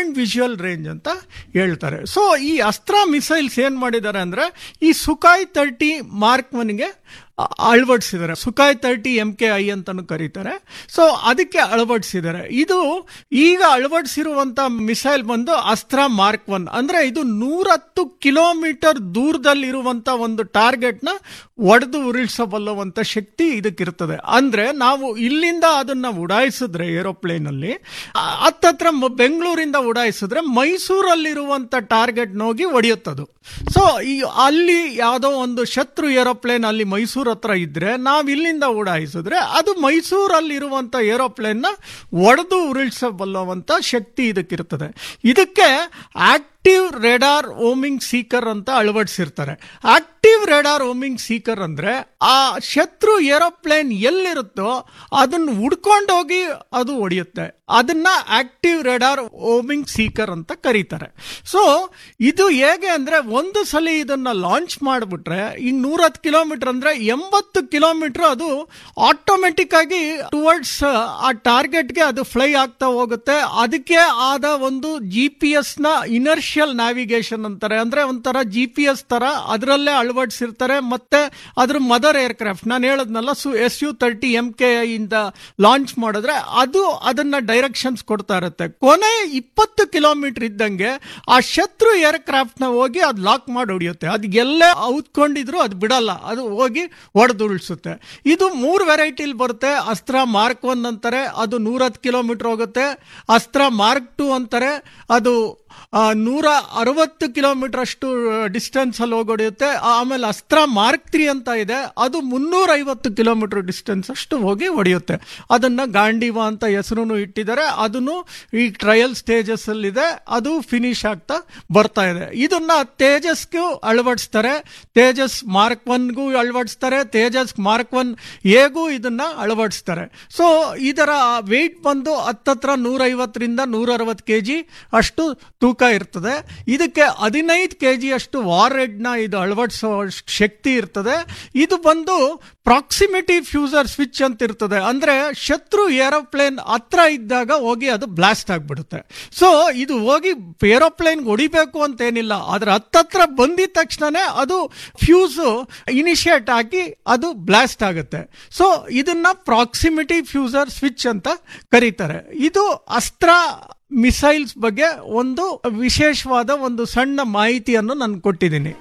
command visual range ಅಂತ ಹೇಳ್ತಾರೆ so ಈ ಅಸ್ತ್ರ ಮಿಸೈಲ್ಸ್ ಏನ್ ಮಾಡಿದ್ದಾರೆ ಅಂದ್ರೆ ಈ ಸುಕಾಯ್ ತರ್ಟಿ ಮಾರ್ಕ್ ಒನ್ಗೆ ಅಳವಡಿಸಿದ್ದಾರೆ Sukhoi thirty M K I ಅಂತಾನು ಕರೀತಾರೆ ಸೊ ಅದಕ್ಕೆ ಅಳವಡಿಸಿದ್ದಾರೆ ಇದು ಈಗ ಅಳವಡಿಸಿರುವಂತ ಮಿಸೈಲ್ ಬಂದು ಅಸ್ತ್ರ ಮಾರ್ಕ್ ಒನ್ ಅಂದ್ರೆ ಇದು ನೂರತ್ತು ಕಿಲೋಮೀಟರ್ ದೂರದಲ್ಲಿರುವಂತ ಒಂದು ಟಾರ್ಗೆಟ್ ನ ಒಡೆದು ಉರುಳಿಸಬಲ್ಲುವಂತ ಶಕ್ತಿ ಇದಕ್ಕಿರ್ತದೆ ಅಂದ್ರೆ ನಾವು ಇಲ್ಲಿಂದ ಅದನ್ನ ಉಡಾಯಿಸಿದ್ರೆ ಏರೋಪ್ಲೇನ್ ಅಲ್ಲಿ ಆ- ಹತ್ತತ್ರ ಮ- ಬೆಂಗಳೂರಿಂದ ಉಡಾಯಿಸಿದ್ರೆ ಮೈಸೂರಲ್ಲಿರುವಂತ ಟಾರ್ಗೆಟ್ ಹೋಗಿ ಹೊಡೆಯುತ್ತದು ಸೊ ಈ ಅಲ್ಲಿ ಯಾವುದೋ ಒಂದು ಶತ್ರು ಏರೋಪ್ಲೇನ್ ಅಲ್ಲಿ ಮೈಸೂರು ಹತ್ರ ಇದ್ರೆ ನಾವು ಇಲ್ಲಿಂದ ಉಡಾಯಿಸಿದ್ರೆ ಅದು ಮೈಸೂರಲ್ಲಿರುವಂತ ಏರೋಪ್ಲೇನ್ ನ ಒಡೆದು ಉರುಳಿಸಬಲ್ಲುವಂತ ಶಕ್ತಿ ಇದಕ್ಕಿರ್ತದೆ ಇದಕ್ಕೆ ಆಕ್ಟಿವ್ ರೆಡಾರ್ ಓಮಿಂಗ್ ಸೀಕರ್ ಅಂತ ಅಳವಡಿಸಿರ್ತಾರೆ ಆಕ್ಟಿವ್ ರೆಡಾರ್ ಓಮಿಂಗ್ ಸೀಕರ್ ಅಂದ್ರೆ ಆ ಶತ್ರು ಏರೋಪ್ಲೇನ್ ಎಲ್ಲಿರುತ್ತೋ ಅದನ್ನ ಹುಡ್ಕೊಂಡು ಹೋಗಿ ಅದು ಹೊಡೆಯುತ್ತೆ ಅದನ್ನ ಆಕ್ಟಿವ್ ರೆಡಾರ್ ಓಮಿಂಗ್ ಸೀಕರ್ ಅಂತ ಕರೀತಾರೆ ಸೊ ಇದು ಹೇಗೆ ಅಂದ್ರೆ ಒಂದು ಸಲ ಇದನ್ನ ಲಾಂಚ್ ಮಾಡಿಬಿಟ್ರೆ ಈಗ ನೂರತ್ತು ಕಿಲೋಮೀಟರ್ ಅಂದ್ರೆ ಎಂಬತ್ತು ಕಿಲೋಮೀಟರ್ ಅದು ಆಟೋಮೆಟಿಕ್ ಆಗಿ ಟುವರ್ಡ್ಸ್ ಆ ಟಾರ್ಗೆಟ್ಗೆ ಅದು ಫ್ಲೈ ಆಗ್ತಾ ಹೋಗುತ್ತೆ ಅದಕ್ಕೆ ಆದ ಒಂದು ಜಿ ಪಿ ಎಸ್ ನ ಇನರ್ಷಿಯಲ್ ನ್ಯಾವಿಗೇಷನ್ ಅಂತಾರೆ ಅಂದ್ರೆ ಒಂಥರ ಜಿ ಪಿ ಎಸ್ ತರ ಅದರಲ್ಲೇ ಅಳವಡಿಸಿರ್ತಾರೆ ಮತ್ತೆ ಅದ್ರ ಮದರ್ ಏರ್ಕ್ರಾಫ್ಟ್ ನಾನು ಹೇಳದ್ನಲ್ಲ Su S U thirty M K ಇಂದ ಲಾಂಚ್ ಮಾಡಿದ್ರೆ ಅದು ಅದನ್ನ ಡೈರೆಕ್ಷನ್ಸ್ ಕೊಡ್ತಾ ಇರುತ್ತೆ ಕೊನೆ ಇಪ್ಪತ್ತು ಕಿಲೋಮೀಟರ್ ಇದ್ದಂಗೆ ಆ ಶತ್ರು ಏರ್ಕ್ರಾಫ್ಟ್ ನ ಹೋಗಿ ಅದು ಲಾಕ್ ಮಾಡಿ ಹೊಡಿಯುತ್ತೆ ಅದು ಎಲ್ಲೇ ಔತ್ಕೊಂಡಿದ್ರು ಅದು ಬಿಡಲ್ಲ ಅದು ಹೋಗಿ ಹೊಡೆದು ಉಳಿಸುತ್ತೆ ಇದು ಮೂರು ವೆರೈಟಿಲಿ ಬರುತ್ತೆ ಅಸ್ತ್ರ ಮಾರ್ಕ್ ಒನ್ ಅಂತಾರೆ ಅದು ನೂರತ್ತು ಕಿಲೋಮೀಟರ್ ಹೋಗುತ್ತೆ ಅಸ್ತ್ರ ಮಾರ್ಕ್ ಟು ಅಂತಾರೆ ಅದು ಆ, ನೂರ ಅರವತ್ತು ಕಿಲೋಮೀಟರ್ ಅಷ್ಟು ಡಿಸ್ಟೆನ್ಸ್ ಅಲ್ಲಿ ಹೋಗೊಡಿಯುತ್ತೆ ಆಮೇಲೆ ಅಸ್ತ್ರ ಮಾರ್ಕ್ ತ್ರೀ ಅಂತ ಇದೆ ಅದು ಮುನ್ನೂರ ಐವತ್ತು ಕಿಲೋಮೀಟರ್ ಡಿಸ್ಟೆನ್ಸ್ ಅಷ್ಟು ಹೋಗಿ ಹೊಡೆಯುತ್ತೆ ಅದನ್ನ ಗಾಂಡಿವ ಅಂತ ಹೆಸರು ಇಟ್ಟಿದ್ದಾರೆ ಅದನ್ನು ಈ ಟ್ರಯಲ್ ಸ್ಟೇಜಸ್ ಅಲ್ಲಿ ಇದೆ ಅದು ಫಿನಿಶ್ ಆಗ್ತಾ ಬರ್ತಾ ಇದೆ ಇದನ್ನ ತೇಜಸ್ಗೂ ಅಳವಡಿಸ್ತಾರೆ ತೇಜಸ್ ಮಾರ್ಕ್ ಒನ್ಗೂ ಅಳವಡಿಸ್ತಾರೆ ತೇಜಸ್ ಮಾರ್ಕ್ ಒನ್ ಎಗೂ ಇದನ್ನ ಅಳವಡಿಸ್ತಾರೆ ಸೊ ಇದರ ವೆಯ್ಟ್ ಬಂದು ಹತ್ತತ್ರ ನೂರೈವತ್ತರಿಂದ ನೂರ ಅರವತ್ತು ಕೆ ಜಿ ಅಷ್ಟು ತೂಕ ಇರ್ತದೆ ಇದಕ್ಕೆ ಹದಿನೈದು ಕೆ ಜಿ ಅಷ್ಟು ವಾರ್ ನ ಇದು ಅಳವಡಿಸೋ ಶಕ್ತಿ ಇರ್ತದೆ ಇದು ಬಂದು ಪ್ರಾಕ್ಸಿಮಿಟಿ ಫ್ಯೂಸರ್ ಸ್ವಿಚ್ ಅಂತ ಇರ್ತದೆ ಅಂದ್ರೆ ಶತ್ರು ಏರೋಪ್ಲೇನ್ ಹತ್ರ ಇದ್ದಾಗ ಹೋಗಿ ಅದು ಬ್ಲಾಸ್ಟ್ ಆಗ್ಬಿಡುತ್ತೆ ಸೊ ಇದು ಹೋಗಿ ಏರೋಪ್ಲೇನ್ ಹೊಡಿಬೇಕು ಅಂತ ಏನಿಲ್ಲ ಅದ್ರ ಹತ್ತತ್ರ ಬಂದಿದ ತಕ್ಷಣನೇ ಅದು ಫ್ಯೂಸ್ ಇನಿಷಿಯೇಟ್ ಆಗಿ ಅದು ಬ್ಲಾಸ್ಟ್ ಆಗುತ್ತೆ ಸೊ ಇದನ್ನ ಪ್ರಾಕ್ಸಿಮಿಟಿ ಫ್ಯೂಸರ್ ಸ್ವಿಚ್ ಅಂತ ಕರೀತಾರೆ ಇದು ಅಸ್ತ್ರ ಮಿಸೈಲ್ಸ್ ಬಗ್ಗೆ ಒಂದು ವಿಶೇಷವಾದ ಒಂದು ಸಣ್ಣ ಮಾಹಿತಿಯನ್ನು ನಾನು ಕೊಟ್ಟಿದ್ದೀನಿ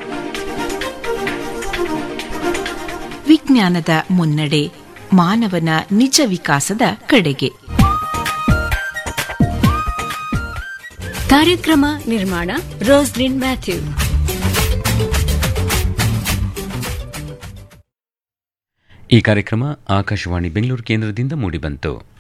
ವಿಜ್ಞಾನದ ಮುನ್ನಡೆ ಮಾನವನ ನಿಜ ವಿಕಾಸದ ಕಡೆಗೆ ಕಾರ್ಯಕ್ರಮ ನಿರ್ಮಾಣ ರೋಸ್ಲಿನ್ ಮ್ಯಾಥ್ಯೂ ಈ ಕಾರ್ಯಕ್ರಮ ಆಕಾಶವಾಣಿ ಬೆಂಗಳೂರು ಕೇಂದ್ರದಿಂದ ಮೂಡಿಬಂತು